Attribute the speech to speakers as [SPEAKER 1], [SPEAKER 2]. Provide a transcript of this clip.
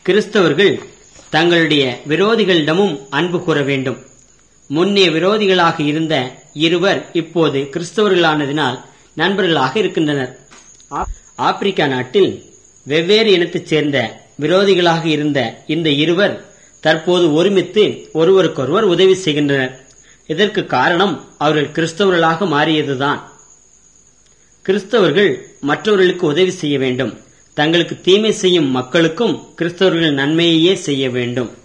[SPEAKER 1] கிறிஸ்தவர்கள் தங்களுடைய விரோதிகளிடமும் அன்பு கூற வேண்டும் முன்னே விரோதிகளாக இருந்த இருவர் இப்போது கிறிஸ்தவர்களானதினால் நண்பர்களாக இருக்கின்றனர் ஆப்பிரிக்கா நாட்டில் வெவ்வேறு இனத்தைச் சேர்ந்த விரோதிகளாக இருந்த இந்த இருவர் தற்போது ஒருமித்து ஒருவருக்கொருவர் உதவி செய்கின்றனர் இதற்கு காரணம் அவர்கள் கிறிஸ்தவர்களாக மாறியதுதான் கிறிஸ்தவர்கள் மற்றவர்களுக்கு உதவி செய்ய வேண்டும் தங்களுக்கு தீமை செய்யும் மக்களுக்கும் கிறிஸ்தவர்கள் நன்மையையே செய்ய வேண்டும்